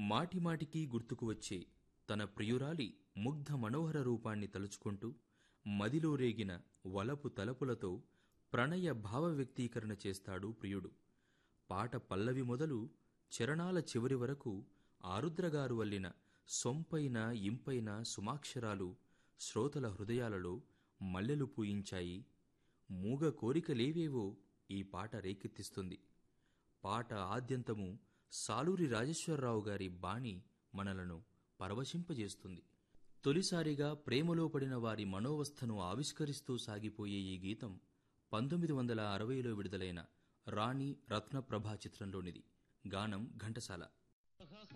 మాటిమాటికి గుర్తుకు వచ్చే తన ప్రియురాలి ముగ్ధ మనోహర రూపాన్ని తలుచుకుంటూ మదిలో రేగిన వలపు తలపులతో ప్రణయ భావ వ్యక్తీకరణ చేస్తాడు ప్రియుడు పాట పల్లవి మొదలు చరణాల చివరి వరకు ఆరుద్రగారు వల్లిన సొంపైన ఇంపైన సుమాక్షరాలు శ్రోతల హృదయాలలో మల్లెలు పూయించాయి మూగ కోరికలేవేవో ఈ పాట రేకెత్తిస్తుంది పాట ఆద్యంతము సాలూరి రాజేశ్వరరావు గారి బాణి మనలను పరవశింపజేస్తుంది తొలిసారిగా ప్రేమలో పడిన వారి మనోవస్థను ఆవిష్కరిస్తూ సాగిపోయే ఈ గీతం పంతొమ్మిది వందల అరవైలో విడుదలైన రాణి రత్నప్రభ చిత్రంలోనిది గానం ఘంటసాల